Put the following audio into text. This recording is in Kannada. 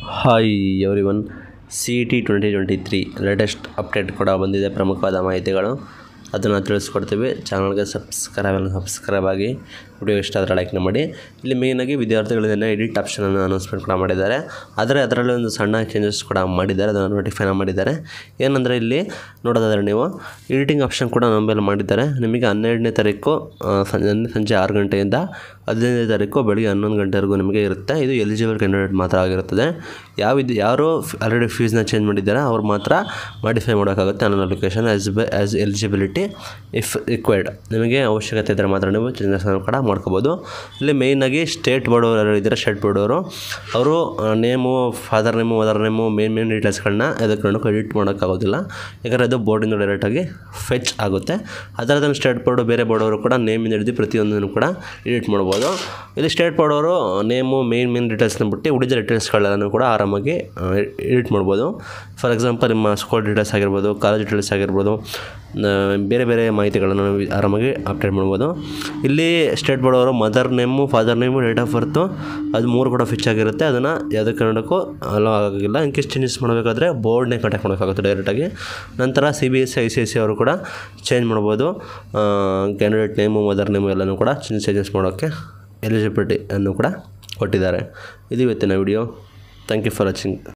hi everyone C E T twenty twenty three latest update ಕೂಡ ಬಂದಿದೆ ಪ್ರಮುಖವಾದ ಮಾಹಿತಿಗಳು ಅದನ್ನು ತಿಳಿಸ್ಕೊಡ್ತೀವಿ ಚಾನಲ್ಗೆ ಸಬ್ಸ್ಕ್ರೈಬ್ ಸಬ್ಸ್ಕ್ರೈಬ್ ಆಗಿ ವಿಡಿಯೋ ಇಷ್ಟ ಆದರೆ ಲೈಕ್ನ ಮಾಡಿ ಇಲ್ಲಿ ಮೇಯ್ನಾಗಿ ವಿದ್ಯಾರ್ಥಿಗಳಿಂದ ಎಡಿಟ್ ಆಪ್ಷನನ್ನು ಅನೌನ್ಸ್ಮೆಂಟ್ ಕೂಡ ಮಾಡಿದ್ದಾರೆ ಆದರೆ ಅದರಲ್ಲಿ ಒಂದು ಸಣ್ಣ ಚೇಂಜಸ್ ಕೂಡ ಮಾಡಿದ್ದಾರೆ ಅದನ್ನು ನೋಟಿಫೈನ ಮಾಡಿದ್ದಾರೆ ಏನಂದರೆ ಇಲ್ಲಿ ನೋಡೋದಾದರೆ ನೀವು ಎಡಿಟಿಂಗ್ ಆಪ್ಷನ್ ಕೂಡ ನಂಬಲ್ಲಿ ಮಾಡಿದ್ದಾರೆ ನಿಮಗೆ ಹನ್ನೆರಡನೇ ತಾರೀಕು ಆ, ಸಂಜೆ ಸಂಜೆ ಆರು ಗಂಟೆಯಿಂದ ಹದಿನೈದನೇ ತಾರೀಕು ಬೆಳಗ್ಗೆ ಹನ್ನೊಂದು ಗಂಟೆವರೆಗೂ ನಿಮಗೆ ಇರುತ್ತೆ ಇದು ಎಲಿಜಿಬಲ್ ಕ್ಯಾಂಡಿಡೇಟ್ ಮಾತ್ರ ಆಗಿರುತ್ತದೆ ಯಾವ ಇದು ಯಾರು ಆಲ್ರೆಡಿ ಫೀಸ್ನ ಚೇಂಜ್ ಮಾಡಿದ್ದಾರೆ ಅವ್ರು ಮಾತ್ರ ಮಾಡಿಫೈ ಮಾಡೋಕ್ಕಾಗುತ್ತೆ ಅನ್ನೋ application as by as eligibility if required ನಿಮಗೆ ಅವಶ್ಯಕತೆ ಇದ್ದರೆ ಮಾತ್ರ ನೀವು ಚೇಂಜಸ್ನ ಕೂಡ ಮಾಡ್ಕೋಬೋದು ಇಲ್ಲಿ ಮೇಯ್ನಾಗಿ ಸ್ಟೇಟ್ ಬೋರ್ಡ್ ಅವರು ಯಾರು ಇದ್ದಾರೆ ಸ್ಟೇಟ್ ಬೋರ್ಡ್ ಅವರು ಅವರು name father name mother name main main ಡೀಟೇಲ್ಸ್ಗಳನ್ನ ಅದಕ್ಕೆ ಕಾರಣಕ್ಕೂ ಎಡಿಟ್ ಮಾಡೋಕ್ಕಾಗೋದಿಲ್ಲ ಯಾಕಂದರೆ ಅದು ಬೋರ್ಡಿಂದ ಡೈರೆಕ್ಟಾಗಿ ಫೆಚ್ ಆಗುತ್ತೆ ಅದರದ್ದು ಸ್ಟೇಟ್ ಬೋರ್ಡು ಬೇರೆ ಬೋರ್ಡ್ ಅವರು ಕೂಡ ನೇಮಿಂದ ಹಿಡಿದು ಪ್ರತಿಯೊಂದನ್ನು ಕೂಡ ಎಡಿಟ್ ಮಾಡ್ಬೋದು ಇಲ್ಲಿ ಸ್ಟೇಟ್ ಬೋರ್ಡ್ ಅವರು ನೇಮು ಮೇನ್ ಮೇನ್ ಡೀಟೇಲ್ಸ್ನ ಬಿಟ್ಟು ಉಳಿದ ಡೀಟೇಲ್ಸ್ಗಳನ್ನು ಕೂಡ ಆರಾಮಾಗಿ ಎಡಿಟ್ ಮಾಡ್ಬೋದು ಫಾರ್ ಎಕ್ಸಾಂಪಲ್ ನಿಮ್ಮ ಸ್ಕೂಲ್ ಡೀಟೇಲ್ಸ್ ಆಗಿರ್ಬೋದು ಕಾಲೇಜ್ ಡೀಟೇಲ್ಸ್ ಆಗಿರ್ಬೋದು ನ- ಬೇರೆ ಬೇರೆ ಮಾಹಿತಿಗಳನ್ನು ನಾವು ಆರಾಮಾಗಿ ಅಪ್ಡೇಟ್ ಮಾಡ್ಬೋದು ಇಲ್ಲಿ ಸ್ಟೇಟ್ ಬೋರ್ಡ್ ಅವರು mother name father name date of birth ಅದು ಮೂರು ಕೂಡ ಫಿಚ್ ಆಗಿರುತ್ತೆ ಅದನ್ನು ಯಾವುದೇ ಕಾರಣಕ್ಕೂ ಅಲೋ ಆಗೋಗಿಲ್ಲ ಇನ್ ಕೇಸ್ ಚೇಂಜಸ್ ಮಾಡಬೇಕಾದ್ರೆ ಬೋರ್ಡ್ನೇ ಕಾಂಟ್ಯಾಕ್ಟ್ ಮಾಡೋಕ್ಕಾಗುತ್ತೆ ಡೈರೆಕ್ಟಾಗಿ ನಂತರ C B S C I C I C ಅವರು ಕೂಡ ಚೇಂಜ್ ಮಾಡ್ಬೋದು ಕ್ಯಾಂಡಿಡೇಟ್ ನೇಮು ಮದರ್ ನೇಮು ಎಲ್ಲನೂ ಕೂಡ ಚೇಂಜ್ ಚೇಂಜಸ್ ಮಾಡೋಕ್ಕೆ ಎಲಿಜಿಬಿಲಿಟಿ ಅನ್ನು ಕೂಡ ಕೊಟ್ಟಿದ್ದಾರೆ ಇದು ಇವತ್ತಿನ video thank you for watching